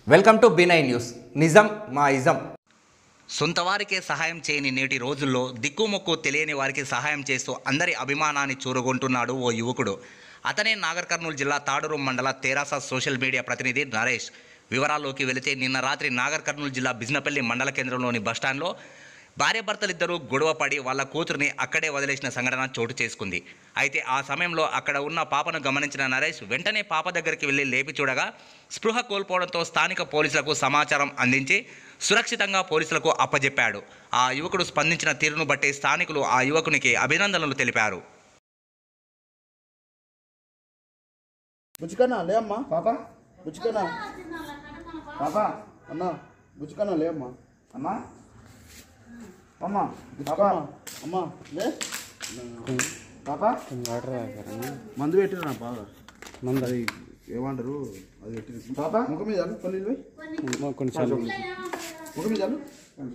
Welcome to బినై news నిజం మా ism సొంత వారికే సహాయం చేయని నేటి రోజుల్లో దిక్కుమొక్కు తెలియని వారికి సహాయం చేస్తూ అందరి అభిమానాన్ని చూరగొంటున్నాడు ఓ యువకుడు అతనే నాగర్ కర్నూలు జిల్లా తాడూరు మండల తెరాస సోషల్ మీడియా ప్రతినిధి నరేష్ వివరాల్లోకి వెళితే నిన్న రాత్రి నాగర్ కర్నూలు జిల్లా బిజినపల్లి మండల కేంద్రంలోని బస్టాండ్లో భార్యాభర్తలిద్దరూ గొడవ పడి వాళ్ళ కూతురిని అక్కడే వదిలేసిన సంఘటన చోటు చేసుకుంది అయితే ఆ సమయంలో అక్కడ ఉన్న పాపను గమనించిన నరేష్ వెంటనే పాప దగ్గరికి వెళ్లి లేపి చూడగా స్పృహ కోల్పోవడంతో స్థానిక పోలీసులకు సమాచారం అందించి సురక్షితంగా పోలీసులకు అప్పజెప్పాడు ఆ యువకుడు స్పందించిన తీరును బట్టి స్థానికులు ఆ యువకునికి అభినందనలు తెలిపారు బుచ్చుకన్నా లే అమ్మా పాప బుచ్చుకన్నా పాప అన్న బుచ్చుకన్నా లే అమ్మా అమ్మా అమ్మా పాప అమ్మా లే పాప మందు పెట్టినా బాగా మందు అది ఏమంటారు అది పెట్టిన పాప ముఖం మీద చాలు పల్లీలు పోయి కొన్నిసార్లు ముఖం మీద చాలు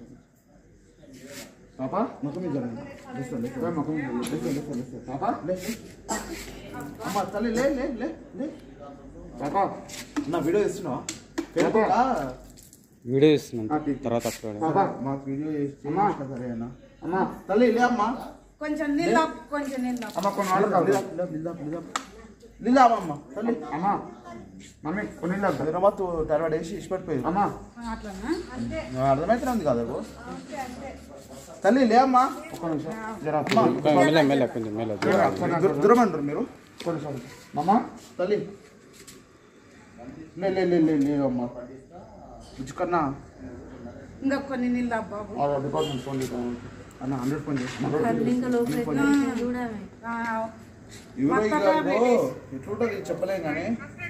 పాప ముఖం మీద చాలు లేస్తా, లేస్తా. ముఖం మీద చాలు. లేస్తా, లేస్తా, లేస్తా. పాప లే లే. అమ్మా తల్లి లే లే లే లే పాప నా వీడియో ఇస్తున్నావా పేపరా వీడియో ఇస్తున్నాను తర్వాత అప్లోడ్ పాప మాకు వీడియో చేసి సరే అన్న అమ్మా తల్లి లే అమ్మా కొంచెం నీళ్ళు కొంచెం నీళ్ళు అమ్మ కొన్ని వాళ్ళు లీలా అమ్మ తల్లి అమ్మా మమ్మీ కొన్ని హైదరాబాద్ తర్వాత వేసి ఇష్టపడిపోయింది అమ్మా అట్లనా అంతే అర్థమవుతుంది కదా బాబు. తల్లి లే అమ్మా ఒక్క నిమిషం జర అమ్మా. మెల్ల మెల్ల కొంచెం మెల్ల దూరం- దూరం అంటారు మీరు కొంచెం అమ్మా తల్లి లే లే లే లే లే అమ్మా కన్నా ఇంకా కొన్ని నీళ్ళు బాబు డిపార్ట్మెంట్ ఫోన్ చేద్దాం అన్న హండ్రెడ్ ఫోన్ చేసి ఆ, ఎవరో ఇక ఇగో ఎట్లుంటుంది చెప్పలేం కానీ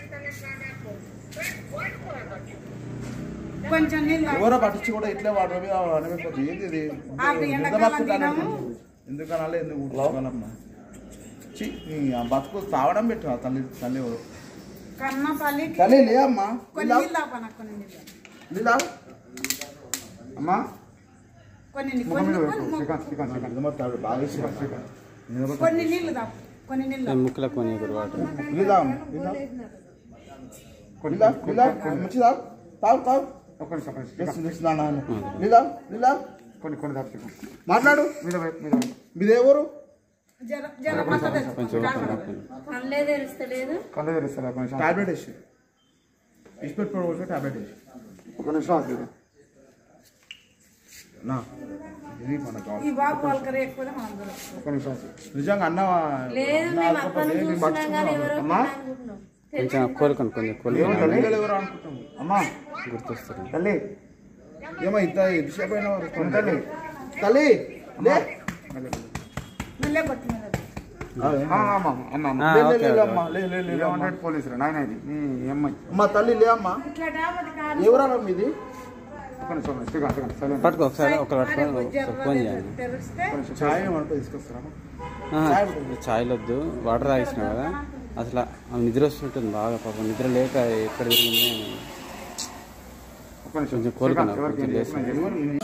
కొంచెం నీళ్ళు ఎవరో పట్టించి కూడా ఇట్లే వాటర్ మీద అనిపించవచ్చు ఏంది ఇది ఆ ఎండాకాలం నిద్ర దినము. ఎందుకు అనాలి ఎందుకు ఊరుకోవాలమ్మా చి నీ ఆ బతుకు తావడం పెట్టు ఆ తల్లి తల్లి ఎవరు కన్న తల్లికి తల్లి లే అమ్మా కొన్ని నీళ్ళు ఆపన కొన్ని నీళ్ళు లీలా అమ్మా కొన్ని నీ- కొన్ని కొన్ని- బాగా కొన్ని నీళ్ళు దాపు కొన్ని నీళ్ళు ముక్కులో కొని ఒకరు వాటర్ లీలా లీలా లీలా లీలా మంచిదా తాగు తాగు చేస్తుంది, చేస్తుంది అన్న అని. లీలా లీలా కొన్ని కొన్ని దాకా మాట్లాడు మీద వైపు మీద వైపు. మీదే ఎవరు జర జర పక్క తెచ్చు. కొంచెం కళ్ళే తెరుస్తలేదు కళ్ళు తెరుస్తారు కొంచెం టాబ్లెట్ వేసి ఇష్టపెట్టి పడవచ్చు టాబ్లెట్ వేసి ఒక నిమిషం ఆగు. నా ఇది మనకు కావాలి ఈ బాబు వాళ్ళకి రేకపోతే మనం దొరుకుతుంది ఒక నిమిషం ఆగు. నిజంగా అన్న లేదు మేము అప్పని చూస్తున్నాం కానీ ఎవరో అమ్మా అనుకుంటున్నాం కొంచెం కోలుకొని కొంచెం కోలుకొని పిల్లలు ఎవరు అనుకుంటాము అమ్మా గుర్తొస్తారు తల్లి ఏమో ఇంత ఎంతసేపు అయినా వారు తల్లి తల్లి లే మెల్లే కొట్టి మీద ఆ, అమ్మ, అమ్మ, అమ్మ. ఆ, లే, లే, ఓకే, లే, ఓకే. అమ్మా లే లే లే ఇదే అమ్మా. ఉండేది పోలీసులు నాయన ఇది ఈ అమ్మాయి అమ్మా తల్లి లే అమ్మా ఇట్లా డాబది కాదు ఎవరన్నా మీది ఒక నిమిషం సిగా సిగా సైలెంట్ పట్టుకో ఒకసారి ఒకరు పట్టుకొని ఒకసారి ఫోన్ చేయండి తెరిస్తే ఛాయ్ ఏమంటే తీసుకొస్తారా ఆహా, ఛాయ్లు వద్దు వాటర్ తాగిసిన కదా అసలు ఆమె నిద్ర వస్తుంటుంది బాగా పాపం నిద్ర లేక ఎక్కడ తిరిగింది ఒక నిమిషం కొంచెం కోలుకున్నా ఎవరికి కొంచెం ఏం లేచి చేసినా ఎవరు